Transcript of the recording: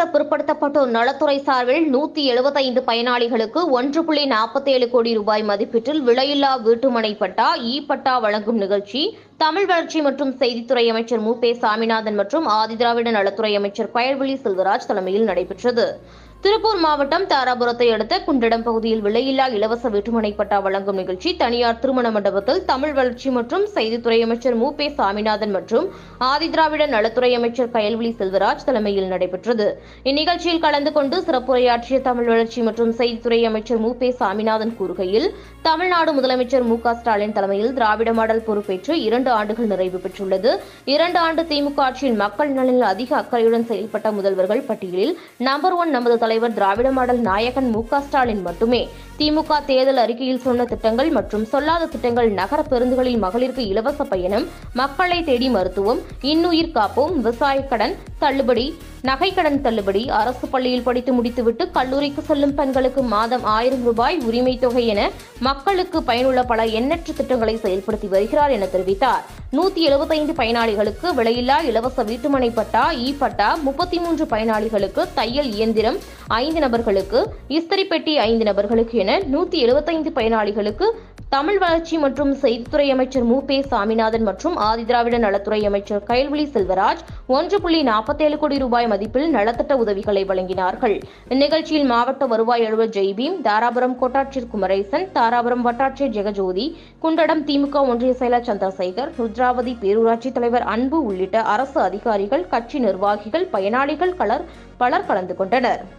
பிற்படுத்தப்பட்டோர் நலத்துறை சார்பில் நூத்தி எழுபத்தைந்து பயனாளிகளுக்கு ஒன்று புள்ளி நாற்பத்தேழு கோடி ரூபாய் மதிப்பீட்டில் விலையில்லா வீட்டுமனை பட்டா இ பட்டா வழங்கும் நிகழ்ச்சி தமிழ் வளர்ச்சி மற்றும் செய்தித்துறை அமைச்சர் மு பே சாமிநாதன் மற்றும் ஆதிதிராவிட நலத்துறை அமைச்சர் பயர்விழி செல்வராஜ் தலைமையில் நடைபெற்றது திருப்பூர் மாவட்டம் தாராபுரத்தை அடுத்த குண்டடம் பகுதியில் விலையில்லா இலவச வீட்டுமனை பட்டா வழங்கும் நிகழ்ச்சி தனியார் திருமண மண்டபத்தில் தமிழ் வளர்ச்சி மற்றும் செய்தித்துறை அமைச்சர் மு பே சாமிநாதன் மற்றும் ஆதிதிராவிட நலத்துறை அமைச்சர் கயல்விழி செல்வராஜ் தலைமையில் நடைபெற்றது இந்நிகழ்ச்சியில் கலந்து கொண்டு சிறப்புரையாற்றிய தமிழ் வளர்ச்சி மற்றும் செய்தித்துறை அமைச்சர் மு பே சாமிநாதன் கூறுகையில் தமிழ்நாடு முதலமைச்சர் மு க ஸ்டாலின் தலைமையில் திராவிட மாடல் பொறுப்பேற்று இரண்டு ஆண்டுகள் நிறைவு பெற்றுள்ளது இரண்டு ஆண்டு திமுக ஆட்சியில் மக்கள் நலனில் அதிக அக்கறையுடன் செயல்பட்ட முதல்வர்கள் பட்டியலில் நம்பர் ஒன் நமது தலைவர் திராவிட மாடல் நாயகன் மு க ஸ்டாலின் மட்டுமே திமுக தேர்தல் அறிக்கையில் சொன்ன திட்டங்கள் மற்றும் சொல்லாத திட்டங்கள் நகர பேருந்துகளில் மகளிருக்கு இலவச பயணம் மக்களை தேடி மருத்துவம் இன்னுயிர் காப்போம் விவசாய கடன் தள்ளுபடி நகைக்கடன் தள்ளுபடி அரசு பள்ளியில் படித்து முடித்துவிட்டு கல்லூரிக்கு செல்லும் பெண்களுக்கு மாதம் ஆயிரம் ரூபாய் உரிமை தொகை என மக்களுக்கு பயனுள்ள பல எண்ணற்ற திட்டங்களை செயல்படுத்தி வருகிறார் என தெரிவித்தார் நூத்தி எழுபத்தைந்து பயனாளிகளுக்கு விலையில்லா இலவச வீட்டுமனை பட்டா இ பட்டா முப்பத்தி மூன்று பயனாளிகளுக்கு தையல் இயந்திரம் ஐந்து நபர்களுக்கு இஸ்திரி பெட்டி ஐந்து நபர்களுக்கு என நூத்தி எழுபத்தைந்து பயனாளிகளுக்கு தமிழ் வளர்ச்சி மற்றும் செய்தித்துறை அமைச்சர் மு பே சாமிநாதன் மற்றும் ஆதிதிராவிட நலத்துறை அமைச்சர் கயல்விழி செல்வராஜ் ஒன்று புள்ளி நாற்பத்தேழு கோடி ரூபாய் மதிப்பில் நலத்திட்ட உதவிகளை வழங்கினார்கள் இந்நிகழ்ச்சியில் மாவட்ட வருவாய் அலுவலர் ஜெய்பீம் தாராபுரம் கோட்டாட்சியர் குமரேசன் தாராபுரம் வட்டாட்சியர் ஜெகஜோதி குண்டடம் திமுக ஒன்றிய செயலர் சந்திரசேகர் ருத்ராவதி பேரூராட்சி தலைவர் அன்பு உள்ளிட்ட அரசு அதிகாரிகள் கட்சி நிர்வாகிகள் பயனாளிகள் கலர் பலர் கலந்து கொண்டனர்